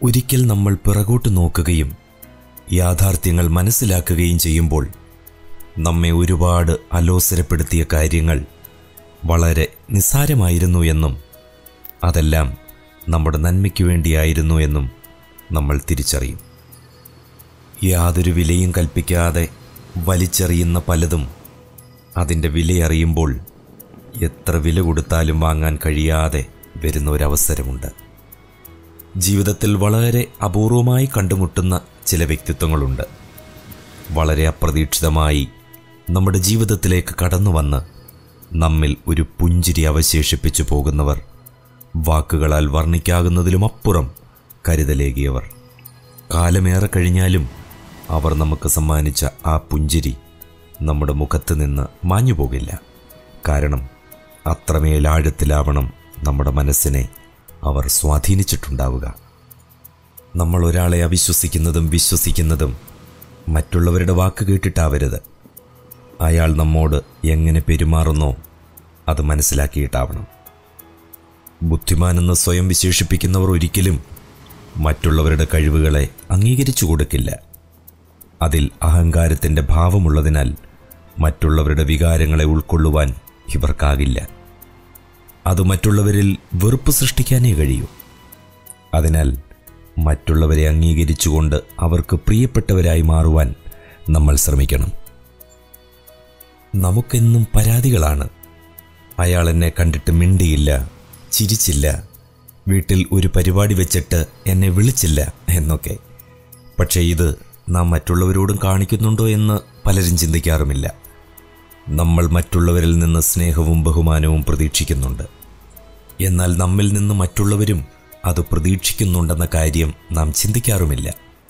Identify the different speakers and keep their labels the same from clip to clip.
Speaker 1: ഒരിക്കൽ നമ്മൾ പിറകോട്ട് നോക്കുകയും യാഥാർത്ഥ്യങ്ങൾ മനസ്സിലാക്കുകയും ചെയ്യുമ്പോൾ നമ്മെ ഒരുപാട് അലോസരപ്പെടുത്തിയ കാര്യങ്ങൾ വളരെ നിസ്സാരമായിരുന്നു എന്നും അതെല്ലാം നമ്മുടെ നന്മയ്ക്ക് വേണ്ടിയായിരുന്നു എന്നും നമ്മൾ തിരിച്ചറിയും യാതൊരു വിലയും കൽപ്പിക്കാതെ വലിച്ചെറിയുന്ന പലതും അതിൻ്റെ വിലയറിയുമ്പോൾ എത്ര വില കൊടുത്താലും വാങ്ങാൻ കഴിയാതെ വരുന്ന ഒരവസരമുണ്ട് ജീവിതത്തിൽ വളരെ അപൂർവമായി കണ്ടുമുട്ടുന്ന ചില വ്യക്തിത്വങ്ങളുണ്ട് വളരെ അപ്രതീക്ഷിതമായി നമ്മുടെ ജീവിതത്തിലേക്ക് കടന്നു വന്ന് നമ്മിൽ ഒരു പുഞ്ചിരി അവശേഷിപ്പിച്ചു പോകുന്നവർ വാക്കുകളാൽ വർണ്ണിക്കാകുന്നതിലുമപ്പുറം കരുതലേകിയവർ കാലമേറെ കഴിഞ്ഞാലും അവർ നമുക്ക് സമ്മാനിച്ച ആ പുഞ്ചിരി നമ്മുടെ മുഖത്ത് നിന്ന് മാഞ്ഞു പോകില്ല കാരണം അത്രമേൽ ആഴത്തിലാവണം നമ്മുടെ മനസ്സിനെ അവർ സ്വാധീനിച്ചിട്ടുണ്ടാവുക നമ്മൾ ഒരാളെ അവിശ്വസിക്കുന്നതും വിശ്വസിക്കുന്നതും മറ്റുള്ളവരുടെ വാക്ക് കേട്ടിട്ടാവരുത് അയാൾ നമ്മോട് എങ്ങനെ പെരുമാറുന്നോ അത് മനസ്സിലാക്കിയിട്ടാവണം ബുദ്ധിമാനെന്ന് സ്വയം വിശേഷിപ്പിക്കുന്നവർ ഒരിക്കലും മറ്റുള്ളവരുടെ കഴിവുകളെ അംഗീകരിച്ചു കൊടുക്കില്ല അതിൽ അഹങ്കാരത്തിൻ്റെ ഭാവമുള്ളതിനാൽ മറ്റുള്ളവരുടെ വികാരങ്ങളെ ഉൾക്കൊള്ളുവാൻ ഇവർക്കാകില്ല അത് മറ്റുള്ളവരിൽ വെറുപ്പ് സൃഷ്ടിക്കാനേ കഴിയൂ അതിനാൽ മറ്റുള്ളവരെ അംഗീകരിച്ചുകൊണ്ട് അവർക്ക് പ്രിയപ്പെട്ടവരായി മാറുവാൻ നമ്മൾ ശ്രമിക്കണം നമുക്കെന്നും പരാതികളാണ് അയാൾ എന്നെ കണ്ടിട്ട് മിണ്ടിയില്ല ചിരിച്ചില്ല വീട്ടിൽ ഒരു പരിപാടി വെച്ചിട്ട് എന്നെ വിളിച്ചില്ല എന്നൊക്കെ പക്ഷേ ഇത് നാം മറ്റുള്ളവരോടും കാണിക്കുന്നുണ്ടോ എന്ന് പലരും ചിന്തിക്കാറുമില്ല നമ്മൾ മറ്റുള്ളവരിൽ നിന്ന് സ്നേഹവും ബഹുമാനവും പ്രതീക്ഷിക്കുന്നുണ്ട് എന്നാൽ നമ്മിൽ നിന്ന് മറ്റുള്ളവരും അത് പ്രതീക്ഷിക്കുന്നുണ്ടെന്ന കാര്യം നാം ചിന്തിക്കാറുമില്ല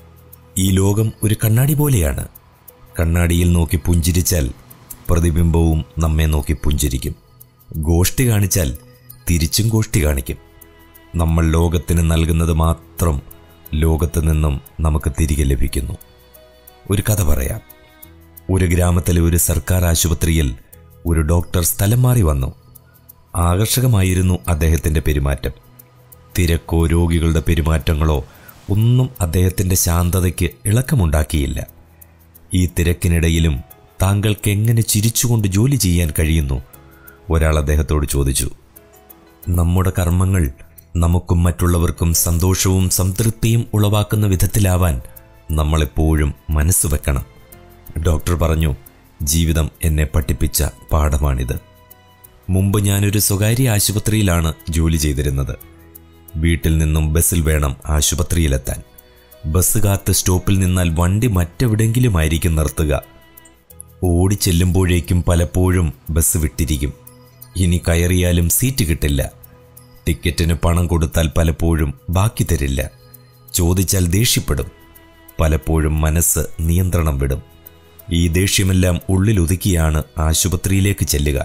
Speaker 1: ഈ ലോകം ഒരു കണ്ണാടി പോലെയാണ് കണ്ണാടിയിൽ നോക്കി പുഞ്ചിരിച്ചാൽ പ്രതിബിംബവും നമ്മെ നോക്കി പുഞ്ചിരിക്കും ഗോഷ്ടി കാണിച്ചാൽ തിരിച്ചും ഗോഷ്ടി കാണിക്കും നമ്മൾ ലോകത്തിന് നൽകുന്നത് മാത്രം ലോകത്ത് നിന്നും നമുക്ക് തിരികെ ലഭിക്കുന്നു ഒരു കഥ പറയാം ഒരു ഗ്രാമത്തിലെ ഒരു സർക്കാർ ആശുപത്രിയിൽ ഒരു ഡോക്ടർ സ്ഥലം മാറി വന്നു ആകർഷകമായിരുന്നു അദ്ദേഹത്തിൻ്റെ പെരുമാറ്റം തിരക്കോ രോഗികളുടെ പെരുമാറ്റങ്ങളോ ഒന്നും അദ്ദേഹത്തിൻ്റെ ശാന്തതയ്ക്ക് ഇളക്കമുണ്ടാക്കിയില്ല ഈ തിരക്കിനിടയിലും താങ്കൾക്ക് എങ്ങനെ ചിരിച്ചുകൊണ്ട് ജോലി ചെയ്യാൻ കഴിയുന്നു ഒരാൾ അദ്ദേഹത്തോട് ചോദിച്ചു നമ്മുടെ കർമ്മങ്ങൾ നമുക്കും മറ്റുള്ളവർക്കും സന്തോഷവും സംതൃപ്തിയും ഉളവാക്കുന്ന വിധത്തിലാവാൻ നമ്മളെപ്പോഴും മനസ്സ് വെക്കണം ഡോക്ടർ പറഞ്ഞു ജീവിതം എന്നെ പഠിപ്പിച്ച പാഠമാണിത് മുമ്പ് ഞാനൊരു സ്വകാര്യ ആശുപത്രിയിലാണ് ജോലി ചെയ്തിരുന്നത് വീട്ടിൽ നിന്നും ബസ്സിൽ വേണം ആശുപത്രിയിലെത്താൻ ബസ് കാത്ത് സ്റ്റോപ്പിൽ നിന്നാൽ വണ്ടി മറ്റെവിടെങ്കിലുമായിരിക്കും നിർത്തുക ഓടിച്ചെല്ലുമ്പോഴേക്കും പലപ്പോഴും ബസ് വിട്ടിരിക്കും ഇനി കയറിയാലും സീറ്റ് കിട്ടില്ല ടിക്കറ്റിന് പണം കൊടുത്താൽ പലപ്പോഴും ബാക്കി തരില്ല ചോദിച്ചാൽ ദേഷ്യപ്പെടും പലപ്പോഴും മനസ്സ് നിയന്ത്രണം വിടും ഈ ദേഷ്യമെല്ലാം ഉള്ളിലൊതുക്കിയാണ് ആശുപത്രിയിലേക്ക് ചെല്ലുക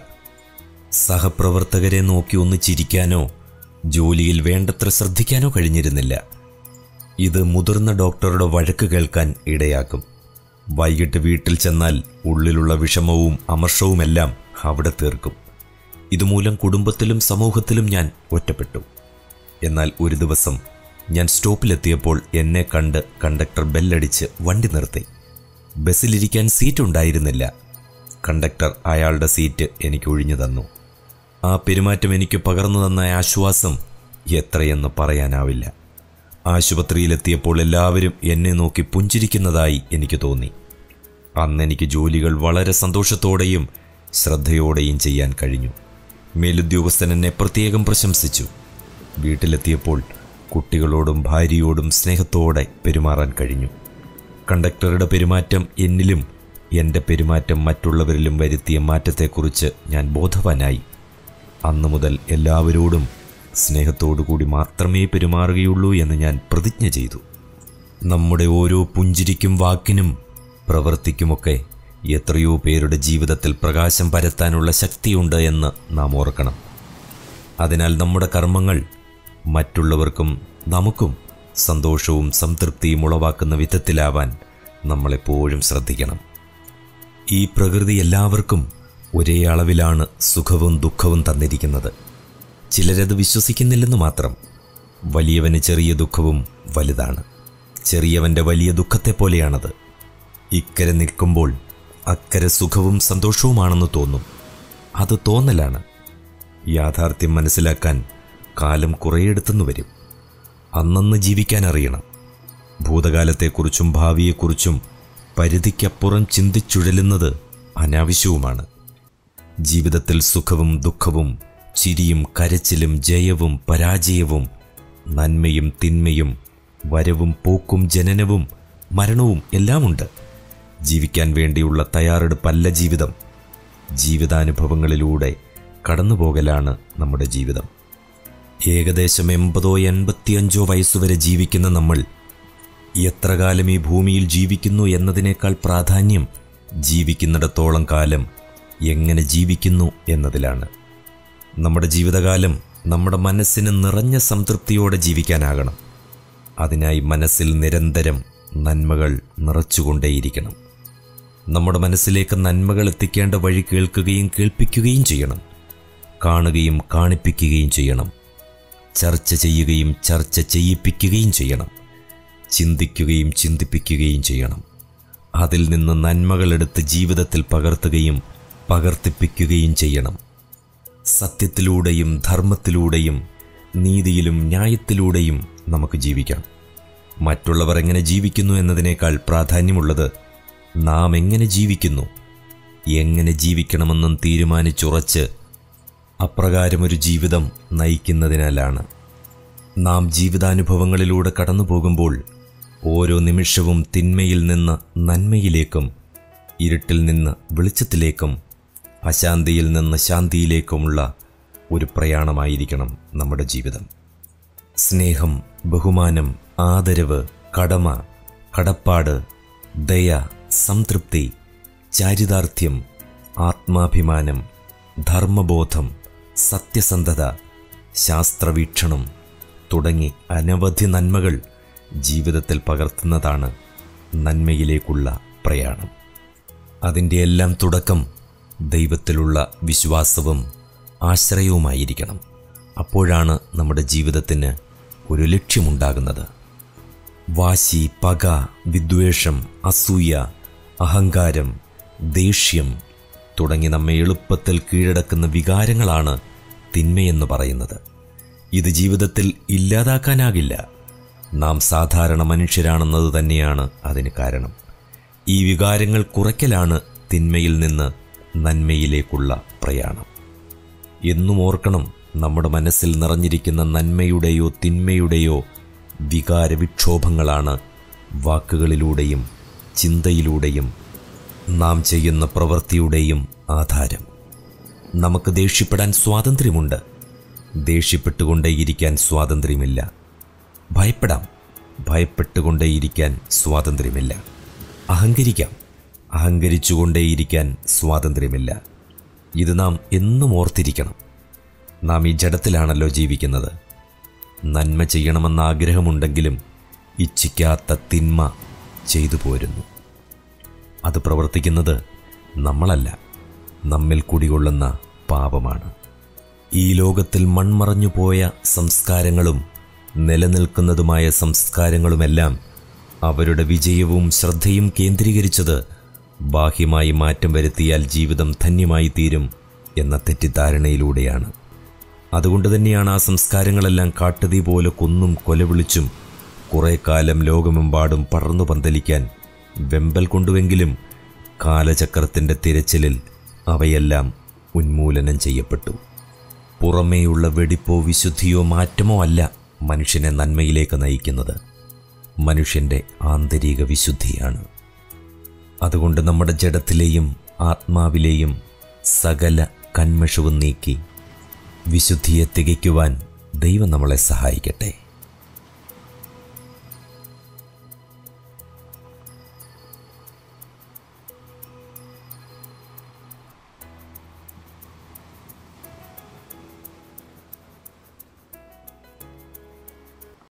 Speaker 1: സഹപ്രവർത്തകരെ നോക്കി ഒന്ന് ചിരിക്കാനോ ജോലിയിൽ വേണ്ടത്ര ശ്രദ്ധിക്കാനോ കഴിഞ്ഞിരുന്നില്ല ഇത് മുതിർന്ന ഡോക്ടറുടെ വഴക്ക് കേൾക്കാൻ ഇടയാക്കും വൈകിട്ട് വീട്ടിൽ ചെന്നാൽ ഉള്ളിലുള്ള വിഷമവും അമർഷവുമെല്ലാം അവിടെ തീർക്കും ഇതുമൂലം കുടുംബത്തിലും സമൂഹത്തിലും ഞാൻ ഒറ്റപ്പെട്ടു എന്നാൽ ഒരു ദിവസം ഞാൻ സ്റ്റോപ്പിലെത്തിയപ്പോൾ എന്നെ കണ്ട് കണ്ടക്ടർ ബെല്ലടിച്ച് വണ്ടി നിർത്തി ബസ്സിലിരിക്കാൻ സീറ്റ് ഉണ്ടായിരുന്നില്ല കണ്ടക്ടർ അയാളുടെ സീറ്റ് എനിക്ക് ഒഴിഞ്ഞു തന്നു ആ പെരുമാറ്റം എനിക്ക് പകർന്നു തന്ന ആശ്വാസം എത്രയെന്ന് പറയാനാവില്ല ആശുപത്രിയിലെത്തിയപ്പോൾ എല്ലാവരും എന്നെ നോക്കി പുഞ്ചിരിക്കുന്നതായി എനിക്ക് തോന്നി അന്ന് എനിക്ക് ജോലികൾ വളരെ സന്തോഷത്തോടെയും ശ്രദ്ധയോടെയും ചെയ്യാൻ കഴിഞ്ഞു മേലുദ്യോഗസ്ഥൻ എന്നെ പ്രത്യേകം പ്രശംസിച്ചു വീട്ടിലെത്തിയപ്പോൾ കുട്ടികളോടും ഭാര്യയോടും സ്നേഹത്തോടെ പെരുമാറാൻ കഴിഞ്ഞു കണ്ടക്ടറുടെ പെരുമാറ്റം എന്നിലും എൻ്റെ പെരുമാറ്റം മറ്റുള്ളവരിലും വരുത്തിയ മാറ്റത്തെക്കുറിച്ച് ഞാൻ ബോധവാനായി അന്നു മുതൽ എല്ലാവരോടും സ്നേഹത്തോടു കൂടി മാത്രമേ പെരുമാറുകയുള്ളൂ എന്ന് ഞാൻ പ്രതിജ്ഞ ചെയ്തു നമ്മുടെ ഓരോ പുഞ്ചിരിക്കും വാക്കിനും പ്രവൃത്തിക്കുമൊക്കെ എത്രയോ പേരുടെ ജീവിതത്തിൽ പ്രകാശം പരത്താനുള്ള ശക്തിയുണ്ട് എന്ന് നാം ഓർക്കണം അതിനാൽ നമ്മുടെ കർമ്മങ്ങൾ മറ്റുള്ളവർക്കും നമുക്കും സന്തോഷവും സംതൃപ്തിയും ഉളവാക്കുന്ന വിധത്തിലാവാൻ നമ്മളെപ്പോഴും ശ്രദ്ധിക്കണം ഈ പ്രകൃതി എല്ലാവർക്കും ഒരേ അളവിലാണ് സുഖവും ദുഃഖവും തന്നിരിക്കുന്നത് ചിലരത് വിശ്വസിക്കുന്നില്ലെന്ന് മാത്രം വലിയവന് ചെറിയ ദുഃഖവും വലുതാണ് ചെറിയവൻ്റെ വലിയ ദുഃഖത്തെപ്പോലെയാണത് ഇക്കരെ നിൽക്കുമ്പോൾ അക്കരെ സുഖവും സന്തോഷവുമാണെന്ന് തോന്നും അത് തോന്നലാണ് യാഥാർത്ഥ്യം മനസ്സിലാക്കാൻ കാലം കുറേയെടുത്തെന്ന് വരും അന്നന്ന് ജീവിക്കാൻ അറിയണം ഭൂതകാലത്തെക്കുറിച്ചും ഭാവിയെക്കുറിച്ചും പരിധിക്കപ്പുറം ചിന്തിച്ചുഴലുന്നത് അനാവശ്യവുമാണ് ജീവിതത്തിൽ സുഖവും ദുഃഖവും ചിരിയും കരച്ചിലും ജയവും പരാജയവും നന്മയും തിന്മയും വരവും പോക്കും ജനനവും മരണവും എല്ലാമുണ്ട് ജീവിക്കാൻ വേണ്ടിയുള്ള തയ്യാറെടുപ്പല്ല ജീവിതം ജീവിതാനുഭവങ്ങളിലൂടെ കടന്നുപോകലാണ് നമ്മുടെ ജീവിതം ഏകദേശം എൺപതോ എൺപത്തിയഞ്ചോ വയസ്സുവരെ ജീവിക്കുന്ന നമ്മൾ എത്ര കാലം ഈ ഭൂമിയിൽ ജീവിക്കുന്നു എന്നതിനേക്കാൾ പ്രാധാന്യം ജീവിക്കുന്നിടത്തോളം കാലം എങ്ങനെ ജീവിക്കുന്നു എന്നതിലാണ് നമ്മുടെ ജീവിതകാലം നമ്മുടെ മനസ്സിന് നിറഞ്ഞ സംതൃപ്തിയോടെ ജീവിക്കാനാകണം അതിനായി മനസ്സിൽ നിരന്തരം നന്മകൾ നിറച്ചുകൊണ്ടേയിരിക്കണം നമ്മുടെ മനസ്സിലേക്ക് നന്മകൾ എത്തിക്കേണ്ട വഴി കേൾക്കുകയും കേൾപ്പിക്കുകയും ചെയ്യണം കാണുകയും കാണിപ്പിക്കുകയും ചെയ്യണം ചർച്ച ചെയ്യുകയും ചർച്ച ചെയ്യിപ്പിക്കുകയും ചെയ്യണം ചിന്തിക്കുകയും ചിന്തിപ്പിക്കുകയും ചെയ്യണം അതിൽ നിന്ന് നന്മകളെടുത്ത് ജീവിതത്തിൽ പകർത്തുകയും പകർത്തിപ്പിക്കുകയും ചെയ്യണം സത്യത്തിലൂടെയും ധർമ്മത്തിലൂടെയും നീതിയിലും ന്യായത്തിലൂടെയും നമുക്ക് ജീവിക്കാം മറ്റുള്ളവർ എങ്ങനെ ജീവിക്കുന്നു എന്നതിനേക്കാൾ പ്രാധാന്യമുള്ളത് നാം എങ്ങനെ ജീവിക്കുന്നു എങ്ങനെ ജീവിക്കണമെന്നും തീരുമാനിച്ചുറച്ച് അപ്രകാരമൊരു ജീവിതം നയിക്കുന്നതിനാലാണ് നാം ജീവിതാനുഭവങ്ങളിലൂടെ കടന്നു പോകുമ്പോൾ ഓരോ നിമിഷവും തിന്മയിൽ നിന്ന് നന്മയിലേക്കും ഇരുട്ടിൽ നിന്ന് വെളിച്ചത്തിലേക്കും അശാന്തിയിൽ നിന്ന് ശാന്തിയിലേക്കുമുള്ള ഒരു പ്രയാണമായിരിക്കണം നമ്മുടെ ജീവിതം സ്നേഹം ബഹുമാനം ആദരവ് കടമ കടപ്പാട് ദയ സംതൃപ്തി ചാരിതാർത്ഥ്യം ആത്മാഭിമാനം ധർമ്മബോധം സത്യസന്ധത ശാസ്ത്രവീക്ഷണം തുടങ്ങി അനവധി നന്മകൾ ജീവിതത്തിൽ പകർത്തുന്നതാണ് നന്മയിലേക്കുള്ള പ്രയാണം അതിൻ്റെ എല്ലാം തുടക്കം ദൈവത്തിലുള്ള വിശ്വാസവും ആശ്രയവുമായിരിക്കണം അപ്പോഴാണ് നമ്മുടെ ജീവിതത്തിന് ഒരു ലക്ഷ്യമുണ്ടാകുന്നത് വാശി പക വിദ്വേഷം അസൂയ അഹങ്കാരം ദേഷ്യം തുടങ്ങി നമ്മെ എളുപ്പത്തിൽ കീഴടക്കുന്ന വികാരങ്ങളാണ് തിന്മയെന്ന് പറയുന്നത് ഇത് ജീവിതത്തിൽ ഇല്ലാതാക്കാനാകില്ല നാം സാധാരണ മനുഷ്യരാണെന്നത് തന്നെയാണ് അതിന് കാരണം ഈ വികാരങ്ങൾ കുറയ്ക്കലാണ് തിന്മയിൽ നിന്ന് നന്മയിലേക്കുള്ള പ്രയാണം എന്നും ഓർക്കണം നമ്മുടെ മനസ്സിൽ നിറഞ്ഞിരിക്കുന്ന നന്മയുടെയോ തിന്മയുടെയോ വികാരവിക്ഷോഭങ്ങളാണ് വാക്കുകളിലൂടെയും ചിന്തയിലൂടെയും നാം ചെയ്യുന്ന പ്രവൃത്തിയുടെയും ആധാരം നമുക്ക് ദേഷ്യപ്പെടാൻ സ്വാതന്ത്ര്യമുണ്ട് ദേഷ്യപ്പെട്ടുകൊണ്ടേയിരിക്കാൻ സ്വാതന്ത്ര്യമില്ല ഭയപ്പെടാം ഭയപ്പെട്ടുകൊണ്ടേയിരിക്കാൻ സ്വാതന്ത്ര്യമില്ല അഹങ്കരിക്കാം അഹങ്കരിച്ചുകൊണ്ടേയിരിക്കാൻ സ്വാതന്ത്ര്യമില്ല ഇത് നാം എന്നും ഓർത്തിരിക്കണം നാം ഈ ജഡത്തിലാണല്ലോ ജീവിക്കുന്നത് നന്മ ചെയ്യണമെന്ന ആഗ്രഹമുണ്ടെങ്കിലും ഇച്ഛിക്കാത്ത തിന്മ ചെയ്തു പോരുന്നു അത് പ്രവർത്തിക്കുന്നത് നമ്മളല്ല നമ്മിൽ കുടികൊള്ളുന്ന പാപമാണ് ഈ ലോകത്തിൽ മൺമറഞ്ഞു പോയ സംസ്കാരങ്ങളും നിലനിൽക്കുന്നതുമായ സംസ്കാരങ്ങളുമെല്ലാം അവരുടെ വിജയവും ശ്രദ്ധയും കേന്ദ്രീകരിച്ചത് ബാഹ്യമായി മാറ്റം വരുത്തിയാൽ ജീവിതം ധന്യമായി തീരും എന്ന തെറ്റിദ്ധാരണയിലൂടെയാണ് അതുകൊണ്ട് തന്നെയാണ് ആ സംസ്കാരങ്ങളെല്ലാം കാട്ടുതീ പോലെ കൊന്നും കൊലവിളിച്ചും കുറെ കാലം ലോകമെമ്പാടും പടർന്നു പന്തലിക്കാൻ വെമ്പൽ കൊണ്ടുവെങ്കിലും കാലചക്രത്തിൻ്റെ തിരച്ചിലിൽ അവയെല്ലാം ഉന്മൂലനം ചെയ്യപ്പെട്ടു പുറമേയുള്ള വെടിപ്പോ വിശുദ്ധിയോ മാറ്റമോ അല്ല മനുഷ്യനെ നന്മയിലേക്ക് നയിക്കുന്നത് മനുഷ്യൻ്റെ ആന്തരിക വിശുദ്ധിയാണ് അതുകൊണ്ട് നമ്മുടെ ജഡത്തിലെയും ആത്മാവിലെയും സകല കന്മഷവും നീക്കി വിശുദ്ധിയെ തികയ്ക്കുവാൻ ദൈവം നമ്മളെ സഹായിക്കട്ടെ